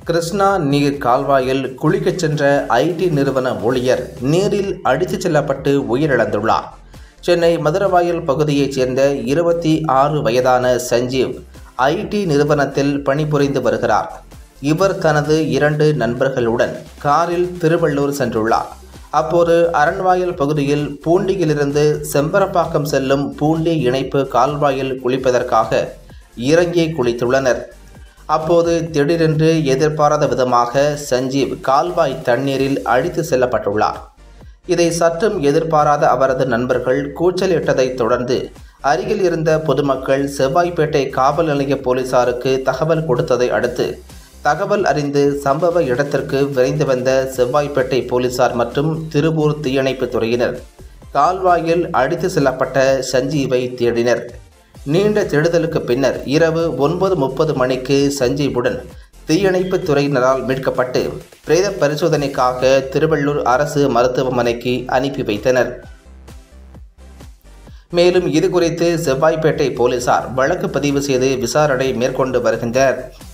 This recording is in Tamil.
கிருஷ்ணா நீர் கால்வாயில் குளிக்கச் சென்ற ஐடி நிறுவன ஊழியர் நீரில் அடித்துச் செல்லப்பட்டு உயிரிழந்துள்ளார் சென்னை மதுரவாயல் பகுதியைச் சேர்ந்த இருபத்தி ஆறு வயதான சஞ்சீவ் ஐடி நிறுவனத்தில் பணிபுரிந்து வருகிறார் இவர் தனது இரண்டு நண்பர்களுடன் காரில் திருவள்ளூர் சென்றுள்ளார் அப்போது அரண்வாயல் பகுதியில் பூண்டியிலிருந்து செம்பரப்பாக்கம் செல்லும் பூண்டி இணைப்பு கால்வாயில் குளிப்பதற்காக இறங்கி குளித்துள்ளனர் அப்போது திடீரென்று எதிர்பாராத விதமாக சஞ்சீவ் கால்வாய் தண்ணீரில் அடித்து செல்லப்பட்டுள்ளார் இதை சற்றும் எதிர்பாராத அவரது நண்பர்கள் கூச்சலிட்டதைத் தொடர்ந்து அருகில் இருந்த பொதுமக்கள் செவ்வாய்ப்பேட்டை காவல் நிலைய போலீசாருக்கு தகவல் கொடுத்ததை அடுத்து தகவல் அறிந்து சம்பவ இடத்திற்கு விரைந்து வந்த செவ்வாய்ப்பேட்டை போலீசார் மற்றும் திருப்பூர் தீயணைப்புத் துறையினர் கால்வாயில் அடித்து செல்லப்பட்ட சஞ்சீவை தேடினர் நீண்ட தேடுதலுக்கு பின்னர் இரவு ஒன்பது முப்பது மணிக்கு சஞ்சீவுடன் தீயணைப்புத் துறையினரால் மீட்கப்பட்டு பிரேத பரிசோதனைக்காக திருவள்ளூர் அரசு மருத்துவமனைக்கு அனுப்பி வைத்தனர் மேலும் இது குறித்து செவ்வாய்ப்பேட்டை போலீசார் வழக்கு பதிவு செய்து விசாரணை மேற்கொண்டு வருகின்றனர்